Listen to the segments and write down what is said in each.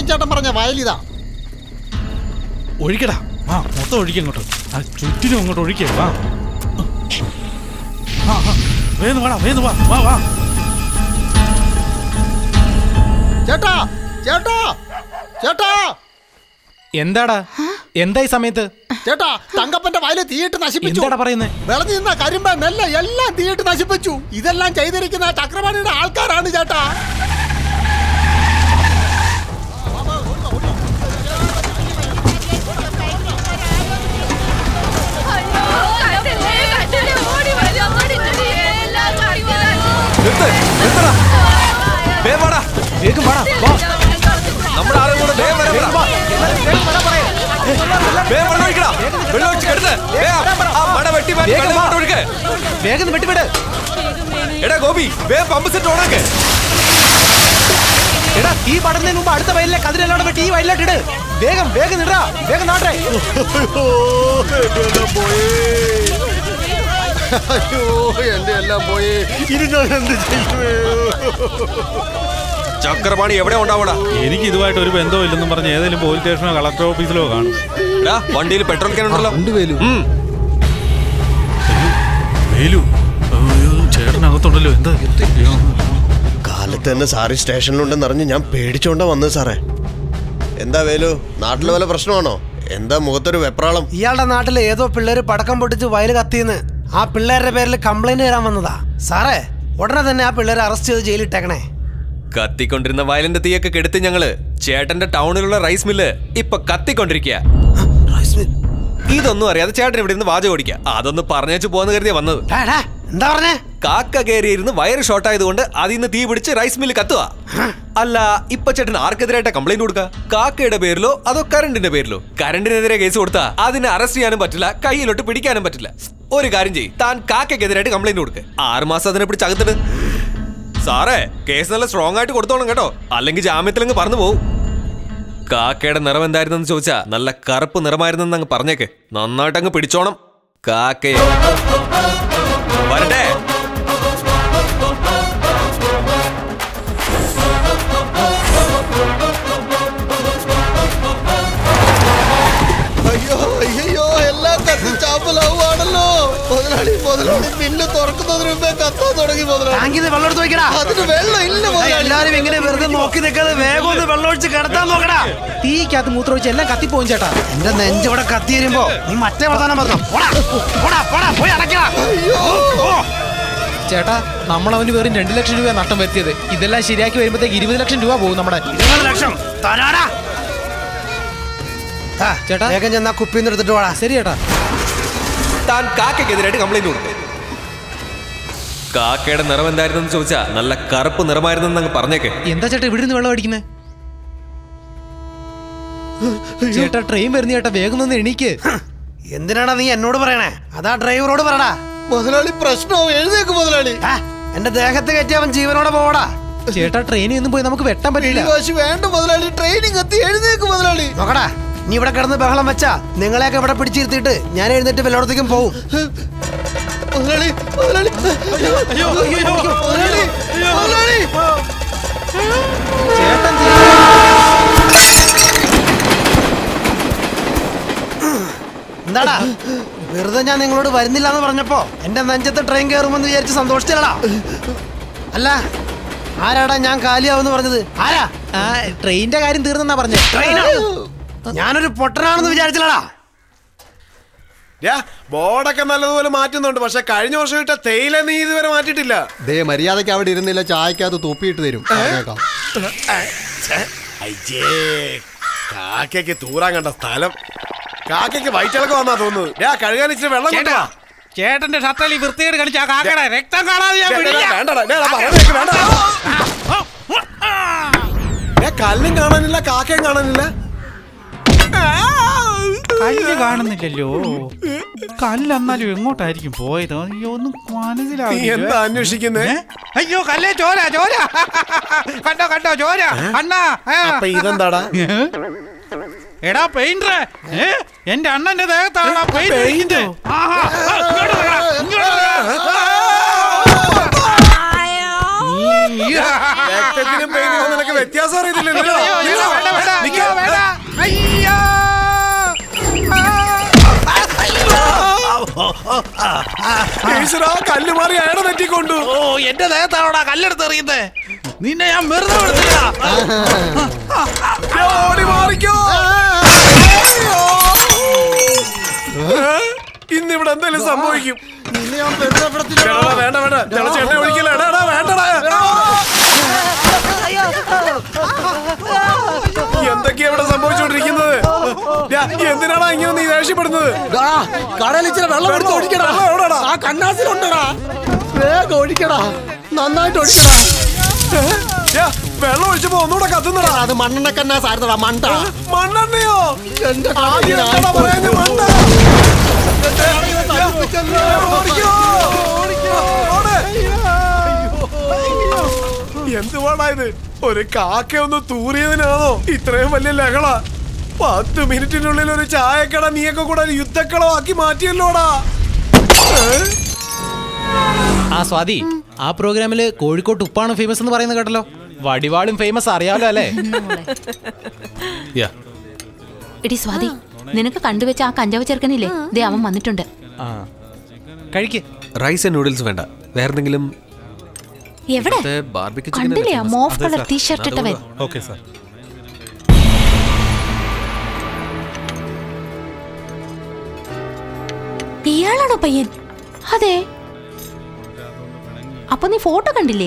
ഗോവിന്ദ് ചേട്ടൻ പറഞ്ഞ വയലിതാ ഒഴിക്കടാ ആ മൊത്തം ഒഴിക്കുക അങ്ങോട്ട് ആ ചുറ്റിനും അങ്ങോട്ട് ഒഴിക്കേ വാ ആ, ആ, വേഗം വാടാ വേഗം വാ വാ വാ ചേട്ടാ ചേട്ടാ ചേട്ടാ എന്താടാ എന്താ ഈ സമയത്ത് ചേട്ടാ തങ്കപ്പന്റെ വയല് തീയിട്ട് നശിപ്പിച്ചു എന്താടാ പറയുന്നേ വിളഞ്ഞു നിന്ന കരിമ്പ നെല്ല് എല്ലാം തീയിട്ട് നശിപ്പിച്ചു ഇതെല്ലാം ചെയ്തിരിക്കുന്ന ആ ചക്രപാണിയുടെ ആൾക്കാരാണ് ചേട്ടാ നിർത്ത് നിർത്തടാ വേഗം വാടാ വേഗം വാടാ വാ നമ്മുടെ ആളും കൂടെ വേഗം വരാൻ പറ വേഗം വെള്ളം ഒഴിക്കടാ വെള്ളം ഒഴിച്ച് കിടന്ന് വേഗം ആ മട വെട്ടി മാറ്റി വെള്ളം ഇങ്ങോട്ട് ഒഴുക്ക് വേഗം വെട്ടിവിട് എടാ ഗോപി വേഗം പമ്പ് സെറ്റ് ഓണാക്ക് എടാ ഈ പടന്നതിന് മുമ്പ് അടുത്ത വയലിലെ കതിരെല്ലാം വെട്ടി ഈ വയലിലോട്ട് ഇട് വേഗം വേഗം ഇടാ വേഗം നാട്ടെ അയ്യോ എന്റെ എല്ലാം പോയി ഇനി ഞാൻ എന്ത് ചെയ്യുമേ ചക്രപാണി എവിടെ ഉണ്ടാവടാ എനിക്ക് ഇതുമായിട്ട് ഒരു ബന്ധവും ഇല്ലെന്നും പറഞ്ഞ് ഏതെങ്കിലും പോലീസ് സ്റ്റേഷനോ കളക്ടർ ഓഫീസിലോ കാണും എടാ വണ്ടിയിൽ പെട്രോൾ ക്യാൻ ഉണ്ടല്ലോ ഉം. വേലു അയ്യോ ചേട്ടനകത്തുണ്ടല്ലോ എന്താ അയ്യോ. കാലത്ത് തന്നെ സാറി സ്റ്റേഷനിലുണ്ടെന്ന് അറിഞ്ഞ് ഞാൻ പേടിച്ചോണ്ടാ വന്നത് സാറേ എന്താ വേലു നാട്ടിലെ വല്ല പ്രശ്നമാണോ എന്താ മുഖത്തൊരു വെപ്രാളം ഇയാളുടെ നാട്ടിലെ ഏതോ പിള്ളേര് പടക്കം പൊട്ടിച്ച് വയല് കത്തിയെന്ന് ആ പിള്ളേരുടെ പേരിൽ കംപ്ലൈന്റ് തരാൻ വന്നതാ സാറേ ഉടനെ തന്നെ ആ പിള്ളേരെ അറസ്റ്റ് ചെയ്ത് ജയിലിട്ടേക്കണേ കത്തിക്കൊണ്ടിരുന്ന വയലിന്റെ തീയൊക്കെ കെടുത്ത് ഞങ്ങള് ചേട്ടന്റെ ടൗണിലുള്ള റൈസ് മില്ല് ഇപ്പൊ കത്തിക്കൊണ്ടിരിക്കുക ഇതൊന്നും അറിയാതെ ചേട്ടൻ ഇവിടെ നിന്ന് വാചകം ഓടിക്കുക അതൊന്ന് പറഞ്ഞേച്ചു പോന്ന് കരുതിയാ വന്നത് എന്താ പറഞ്ഞേ കാക്ക കയറിയിരുന്ന് വയറ് ഷോർട്ട് ആയതുകൊണ്ട് അതിൽ നിന്ന് തീ പിടിച്ച് റൈസ് മില്ല് കത്തുക അല്ല ഇപ്പൊ ചേട്ടൻ ആർക്കെതിരായിട്ടാ കംപ്ലൈന്റ് കൊടുക്കുക കാക്കയുടെ പേരിലോ അതോ കറണ്ടിന്റെ പേരിലോ കറണ്ടിനെതിരെ കേസ് കൊടുത്താ അതിനെ അറസ്റ്റ് ചെയ്യാനും പറ്റില്ല കയ്യിലോട്ട് പിടിക്കാനും പറ്റില്ല ഒരു കാര്യം ചെയ്യ് താൻ കാക്കയ്ക്കെതിരായിട്ട് കംപ്ലൈന്റ് കൊടുക്കുക ആറ് മാസം അതിനെ പിടിച്ച് അകത്തിട്ട് സാറേ കേസ് നല്ല സ്ട്രോങ് ആയിട്ട് കൊടുത്തോണം കേട്ടോ അല്ലെങ്കിൽ ജാമ്യത്തിലങ്ങ് പറന്നു പോവും കാക്കയുടെ നിറം എന്തായിരുന്നെന്ന് ചോദിച്ചാ നല്ല കറുപ്പ് നിറമായിരുന്നെന്ന് അങ്ങ് പറഞ്ഞേക്ക് നന്നായിട്ട് അങ്ങ് പിടിച്ചോണം കാക്കയെ വരട്ടെ അയ്യോ അയ്യോ എല്ലാം കത്തി ചാമ്പലാവുകയാണല്ലോ മുതലാളി മുതലാളി മില്ല് തുറക്കുന്നതിന് മുമ്പേ കത്താൻ തുടങ്ങി മുതലാളി ടാങ്കിന്ന് വെള്ളം എടുത്ത് വെക്കടാ അതിന് വെള്ളം ഇല്ല മുതലാളി എല്ലാരും ഇങ്ങനെ വെറുതെ നോക്കി നിൽക്കാതെ വേഗം ഒന്ന് വെള്ളം ഒഴിച്ച് കിടത്താൻ നോക്കടാ തീക്കകത്ത് മൂത്രമൊഴിച്ച് എല്ലാം കത്തിപ്പോവും ചേട്ടാ എന്റെ നെഞ്ചവിടെ കത്തി വരുമ്പോ നീ മറ്റേ വർത്താനം പറഞ്ഞു പോടാ പോടാ പോടാ പോയി അടയ്ക്കടാ ചേട്ടാ നമ്മൾ അവന് വെറും രണ്ട് ലക്ഷം രൂപ നഷ്ടം വരുത്തിയത് ഇതെല്ലാം ശരിയാക്കി വരുമ്പോഴത്തേക്ക് ഇരുപത് ലക്ഷം രൂപ പോകും നമ്മുടെ ഇരുപത് ലക്ഷം തരാടാ ചേട്ടാ വേഗം ചെന്നാ കുപ്പിന്ന് എടുത്തിട്ട് പോടാ ശരി ചേട്ടാ താൻ കാക്കയ്ക്കെതിരായിട്ട് കംപ്ലൈന്റ് കൊടുക്കും കാക്കയുടെ നിറം എന്തായിരുന്നെന്ന് ചോദിച്ചാ നല്ല കറുപ്പ് നിറമായിരുന്നെന്ന് അങ്ങ് പറഞ്ഞേക്ക് എന്താ ചേട്ടാ ഇവിടെ നിന്ന് വെള്ളം അടിക്കുന്നത് ചേട്ടാ ട്രെയിൻ വരുന്ന ചേട്ടാ വേഗം ഒന്ന് എണീക്ക് എന്തിനാടാ നീ എന്നോട് പറയണേ അതാ ഡ്രൈവറോട് പറടാ മുതലാളി പ്രശ്നവും എഴുന്നേക്ക് മുതലാളി എന്റെ ദേഹത്ത് കയറ്റി അവൻ ജീവനോടെ പോടാ ചേട്ടാ ട്രെയിനിൽ ഒന്നും പോയി നമുക്ക് വെട്ടാൻ പറ്റില്ല പിടിവാശി വേണ്ട മുതലാളി ട്രെയിനിങ് എത്തി എഴുന്നേക്ക് മുതലാളി നോക്കടാ നീ ഇവിടെ കിടന്ന് ബഹളം വെച്ചാ നിങ്ങളെയൊക്കെ ഇവിടെ പിടിച്ചിരുത്തിയിട്ട് ഞാൻ എഴുന്നേറ്റ് വല്ലയിടത്തേക്കും പോവും മുതലാളി മുതലാളി അയ്യോ അയ്യോ മുതലാളി മുതലാളി ചേട്ടൻ എന്താടാ വെറുതെ ഞാൻ നിങ്ങളോട് വരുന്നില്ല എന്ന് പറഞ്ഞപ്പോ എന്റെ നെഞ്ചത്ത് ട്രെയിൻ കയറുമെന്ന് വിചാരിച്ച് സന്തോഷിച്ചല്ലടാ അല്ല ആരാടാ ഞാൻ കാലിയാവെന്ന് പറഞ്ഞത് ആരാ ആ ട്രെയിനിന്റെ കാര്യം തീർന്നെന്നാ പറഞ്ഞേ ട്രെയിനോ ഞാനൊരു പൊട്ടനാണെന്ന് വിചാരിച്ചില്ലടാ ബോർഡൊക്കെ നല്ലതുപോലെ മാറ്റുന്നുണ്ട് പക്ഷെ കഴിഞ്ഞ വർഷം ഇട്ട തേയില നീ ഇതുവരെ മാറ്റിയിട്ടില്ല ദേ മര്യാദയ്ക്ക് അവിടെ ഇരുന്നില്ല ചായക്കകത്ത് തൂപ്പിയിട്ട് തരും പറഞ്ഞേക്കാം. അയ്യേ കാക്കയ്ക്ക് തൂറാൻ കണ്ട സ്ഥലം കാക്കയ്ക്ക് വയറ്റിളക്കം വന്നാ തോന്നുന്നു ഞാൻ കഴുകാൻ ഇച്ചിരി വെള്ളം കൊണ്ടുവാ. ചേട്ടന്റെ ഷർട്ടിൽ ഈ വൃത്തികേട് കളിച്ച ആ കാക്കയുടെ രക്തം കാണാതെ ഞാൻ ഡേ, ഡേ, വിടില്ല. വേണ്ടടാ, ഡേ, ഡാ, പറയണ കേക്ക്, വേണ്ട. ഡേ, കല്ലും കാണാനില്ല കാക്കയും കാണാനില്ല കല്ല് കാണുന്നില്ലല്ലോ കല്ലെന്നാലും എങ്ങോട്ടായിരിക്കും പോയത് അയ്യോ ഒന്നും നീ എന്താ അന്വേഷിക്കുന്നേ അയ്യോ കല്ലേ ചോര ചോര കണ്ടോ കണ്ടോ ചോര അണ്ണാ ആ. അപ്പൊ ഇതെന്താടാ എടാ പെയിന്റർ എന്റെ അണ്ണന്റെ ദേഹത്താണ് ആ പെയിന്റ് പെയിന്റ്? അടിക്കുന്നത്. ആഹാ. ആ, ഇങ്ങോട്ട് വരാ, ഇങ്ങോട്ട് വരാ. ഈ- രക്തം ബെഞ്ചിനും പെയിന്റിനും നിനക്ക് വ്യത്യാസം അറിയത്തില്ലല്ലോ അയ്യോ, അയ്യോ, വേണ്ട, വേണ്ട, അയ്യോ, വേണ്ട. അയ്യോ. ഈശ്വരാ, കല്ല് മാറി അയാളെ നെറ്റിക്കൊണ്ടു ഓ എന്റെ ദേഹത്താണോടാ കല്ലെടുത്ത് എറിയുന്നേ നിന്നെ ഞാൻ വെറുതെ വിടത്തില്ല ഓടി മാറിക്കോ അയ്യോ. ഇന്നിവിടെ എന്തെങ്കിലും സംഭവിക്കും നിന്നെ ഞാൻ പരിചയപ്പെടുത്തില്ല എടാ, വേണ്ട വേണ്ട തിളച്ച എണ്ണ ഒഴിക്കല എടാ എടാ, വേണ്ടടാ എന്തൊക്കെയാ ഇവിടെ സംഭവിച്ചുകൊണ്ടിരിക്കുന്നത് ഡാ, എന്തിനാടാ ഇങ്ങനെ നീ ദേഷ്യപ്പെടുന്നത് കടയിൽ ഇച്ചിരി വെള്ളം എടുത്ത് ഒഴിക്കടാ വെള്ളം എവിടെടാ? ആ കണ്ണാസിലുണ്ടടാ വേഗം ഒഴിക്കടാ നന്നായിട്ട് ഒഴിക്കടാ ഡാ, വെള്ളം ഒഴിച്ചപ്പോ ഒന്നുകൂടെ കത്തുന്നടാ അത് മണ്ണെണ്ണ കണ്ണാസായിരുന്നടാ മണ്ട മണ്ണെണ്ണയോ എന്റെ ആദ്യം എന്താടാ പറയാഞ്ഞ മണ്ട ഓടിക്കോ, ഓടിക്കോ, ഓട്. എന്തുവാടാ ഇത് ഒരു കാക്ക ഒന്ന് തൂറിയതിനാണോ ഇത്രയും വലിയ ലഹള പത്ത് മിനിറ്റിനുള്ളിൽ ഒരു ചായക്കട നീയൊക്കെ കൂടെ ഒരു യുദ്ധക്കളമാക്കി മാറ്റിയല്ലോടാ ഏ? ആ സ്വാതി ആ പ്രോഗ്രാമില് കോഴിക്കോട്ട് ഉപ്പാണ് ഫേമസ് എന്ന് പറയുന്നത് കേട്ടല്ലോ വടിവാളും ഫേമസ് അറിയാലോ അല്ലേ എടി സ്വാതി നിനക്ക് കണ്ടുവെച്ച ആ കഞ്ചാവ് ചെറുക്കനില്ലേ ദേ അവൻ വന്നിട്ടുണ്ട് ആ കഴിക്ക് റൈസ് ആൻഡ് നൂഡിൽസ് വേണ്ട വേറെന്തെങ്കിലും എവിടെ ബാർബിക്യൂ കണ്ടില്ലേ ആ മോഫ് കളർ ടീഷർട്ട് ഇട്ടവൻ ഓക്കെ സാർ ഇയാളാണോ പയ്യൻ അതെ അപ്പൊ നീ ഫോട്ടോ കണ്ടില്ലേ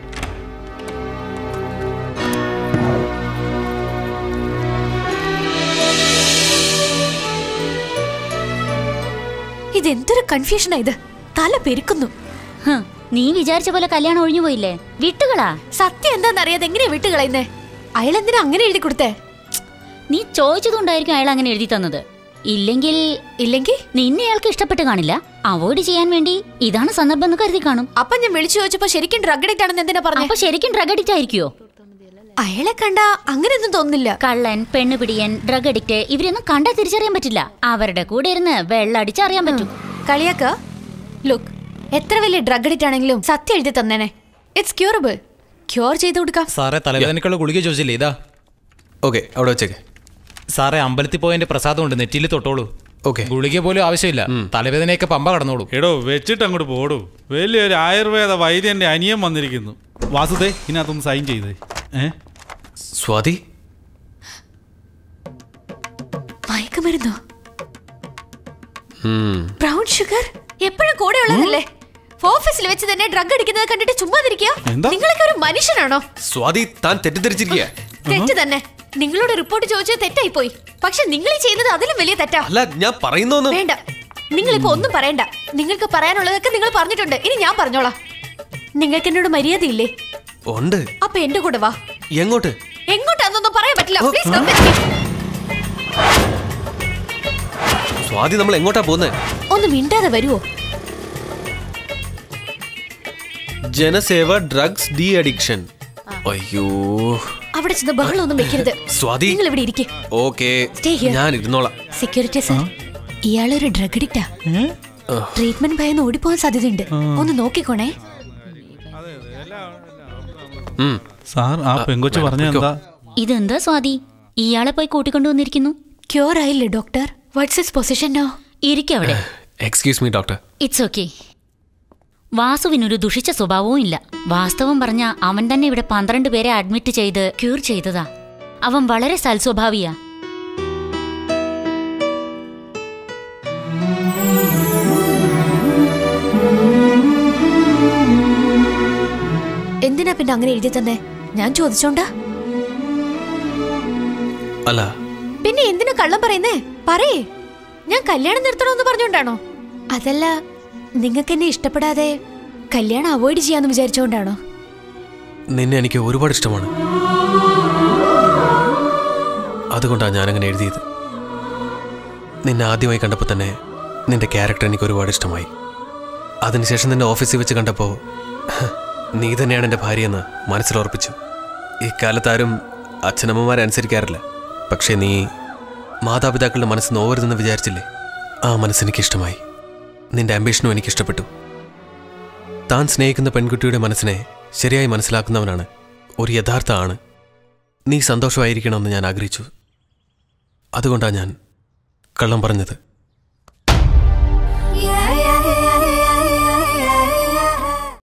ഇതെന്തൊരു കൺഫ്യൂഷനാ ഇത് തല പെരുക്കുന്നു ഹ്, നീ വിചാരിച്ച പോലെ കല്യാണം ഒഴിഞ്ഞു പോയില്ലേ വിട്ടുകളാ സത്യം എന്താണെന്നറിയാതെ എങ്ങനെയാ വിട്ടുകളയുന്നേ അയാളെന്തിനാ അങ്ങനെ എഴുതി കൊടുത്തേ നീ ചോദിച്ചതുകൊണ്ടായിരിക്കും അയാൾ അങ്ങനെ എഴുതി തന്നത് ഇല്ലെങ്കിൽ ഇല്ലെങ്കിൽ നിന്നെ അയാൾക്ക് ഇഷ്ടപ്പെട്ട് കാണില്ല അവോയ്ഡ് ചെയ്യാൻ വേണ്ടി ഇതാണ് സന്ദർഭം എന്ന് കരുതി കാണും അപ്പൊ ഞാൻ വിളിച്ചു ചോദിച്ചപ്പോ ശരിക്കും ഡ്രഗ് അഡിക്റ്റ് ആണെന്ന് എന്തിനാ അപ്പൊ പറഞ്ഞ ശരിക്കും ഡ്രഗ് അഡിക്റ്റ് ആയിരിക്കുമോ അയാളെ കണ്ട അങ്ങനെയൊന്നും തോന്നുന്നില്ല കള്ളൻ പെണ്ണുപിടിയൻ ഡ്രഗ് അഡിക്റ്റ് ഇവരൊന്നും കണ്ടാ തിരിച്ചറിയാൻ പറ്റില്ല അവരുടെ കൂടെ ഇരുന്ന് വെള്ളടിച്ച് അറിയാൻ പറ്റും കളിയാക്ക ലുക്ക് എത്ര വലിയ ഡ്രഗ് അഡിക്റ്റ് ആണെങ്കിലും സത്യം എഴുതി തന്നേനെ ഇറ്റ്സ് ക്യൂറബിൾ ക്യൂർ ചെയ്ത് കൊടുക്കാം സാറേ തലവേദനക്കുള്ള ഗുളിക ചോദിച്ചില്ലേ ഇതാ ഓക്കെ അവിടെ വെച്ചേക്ക് സാറേ അമ്പലത്തിൽ പോയതിന്റെ പ്രസാദം ഉണ്ട് നെറ്റിയിൽ തൊട്ടോളൂ ഓക്കെ ഗുളിക പോലും ആവശ്യമില്ല തലവേദനയൊക്കെ പമ്പ കടന്നോളൂ എടോ വെച്ചിട്ട് അങ്ങോട്ട് പോടൂ വലിയൊരു ആയുർവേദ വൈദ്യന്റെ അനിയൻ വന്നിരിക്കുന്നു വാസുദേ ഇതിനകത്തൊന്ന് സൈൻ ചെയ്തേ ഏ സ്വാതി മയക്കുമരുന്നോ ഉം. ബ്രൗൺ ഷുഗർ എപ്പോഴും കൂടെ ഉള്ളതല്ലേ ഓഫീസിൽ വെച്ച് തന്നെ ഡ്രഗ് അടിക്കുന്നത് കണ്ടിട്ട് ചുമ്മാതിരിക്കുക എന്താ? നിങ്ങളൊക്കെ ഒരു മനുഷ്യനാണോ സ്വാതി താൻ തെറ്റിദ്ധരിച്ചിരിക്കുക തെറ്റ് തന്നെ നിങ്ങളോട് റിപ്പോർട്ട് ചോദിച്ചത് തെറ്റായി പോയി പക്ഷെ നിങ്ങൾ ഈ ചെയ്യുന്നത് അതിലും വലിയ തെറ്റാ അല്ല ഞാൻ പറയുന്നൊന്നും വേണ്ട നിങ്ങളിപ്പോ ഒന്നും പറയണ്ട നിങ്ങൾക്ക് പറയാനുള്ളതൊക്കെ നിങ്ങൾ പറഞ്ഞിട്ടുണ്ട് ഇനി ഞാൻ പറഞ്ഞോളാം നിങ്ങൾക്ക് എന്നോട് മര്യാദയില്ലേ ഉണ്ട് അപ്പൊ എന്റെ കൂടെ വാ എങ്ങോട്ട് എങ്ങോട്ടാന്നൊന്നും പറയാൻ പറ്റില്ല ഓ, പ്ലീസ് ആ. സ്വാതി നമ്മൾ എങ്ങോട്ടാ പോകുന്നത് ഒന്ന് മിണ്ടാതെ വരുവോ ജനസേവ ഡ്രഗ്സ് ഡി അഡിക്ഷൻ അയ്യോ അവിടെ ചെന്ന് ബഹളം ഒന്നും വെക്കരുത് സ്വാതി നിങ്ങൾ ഇവിടെ ഇരിക്കെ ഓക്കെ Stay here. ഞാൻ ഇരുന്നോളാം സെക്യൂരിറ്റി സർ ഇയാളൊരു ഡ്രഗ് അഡിക്റ്റാ ട്രീറ്റ്മെന്റ് ഭയന്ന് ഓടിപ്പോവാൻ സാധ്യതയുണ്ട് ഒന്ന് നോക്കിക്കോണേ ഉം. സാർ ആ പെങ്കൊച്ച് പറഞ്ഞ എന്താ ഇതെന്താ സ്വാതി ഇയാളെ പോയി കൂട്ടിക്കൊണ്ടുവന്നിരിക്കുന്നു ക്യൂർ ആയില്ലേ doctor what's is position no ഇരിക്കവിടെ excuse me doctor it's okay വാസുവിനൊരു ദുഷിച്ച സ്വഭാവവും ഇല്ല വാസ്തവം പറഞ്ഞ അവൻ തന്നെ ഇവിടെ പന്ത്രണ്ട് പേരെ അഡ്മിറ്റ് ചെയ്ത് ക്യൂർ ചെയ്തതാ അവൻ വളരെ സൽസ്വഭാവിയാ എന്തിനാ പിന്നെ അങ്ങനെ എഴുതി തന്നെ ഞാൻ ചോദിച്ചോണ്ടാ അല്ല പിന്നെ എന്തിനാ കള്ളം പറയുന്നേ പറയേ ഞാൻ കല്യാണം നിർത്തണമെന്ന് പറഞ്ഞോണ്ടാണോ അതല്ല നിങ്ങൾക്ക് എന്നെ ഇഷ്ടപ്പെടാതെ കല്യാണം അവോയ്ഡ് ചെയ്യാന്ന് വിചാരിച്ചോണ്ടാണോ നിന്നെ എനിക്ക് ഒരുപാട് ഇഷ്ടമാണ് അതുകൊണ്ടാണ് ഞാനങ്ങനെ എഴുതിയത് നിന്നെ ആദ്യമായി കണ്ടപ്പോൾ തന്നെ നിന്റെ ക്യാരക്ടർ എനിക്ക് ഒരുപാട് ഇഷ്ടമായി അതിനുശേഷം നിന്നെ ഓഫീസിൽ വെച്ച് കണ്ടപ്പോൾ നീ തന്നെയാണ് എൻ്റെ ഭാര്യയെന്ന് മനസ്സിലുറപ്പിച്ചു ഇക്കാലത്താരും അച്ഛനമ്മമാരെ അനുസരിക്കാറില്ല പക്ഷേ നീ മാതാപിതാക്കളുടെ മനസ്സ് നോവരുതെന്ന് വിചാരിച്ചില്ലേ ആ മനസ്സെനിക്ക് ഇഷ്ടമായി നിന്റെ അംബീഷനും എനിക്ക് ഇഷ്ടപ്പെട്ടു താൻ സ്നേഹിക്കുന്ന പെൺകുട്ടിയുടെ മനസ്സിനെ ശരിയായി മനസ്സിലാക്കുന്നവനാണ് ഒരു യഥാർത്ഥ ആണ് നീ സന്തോഷമായിരിക്കണമെന്ന് ഞാൻ ആഗ്രഹിച്ചു അതുകൊണ്ടാണ് ഞാൻ കള്ളം പറഞ്ഞത്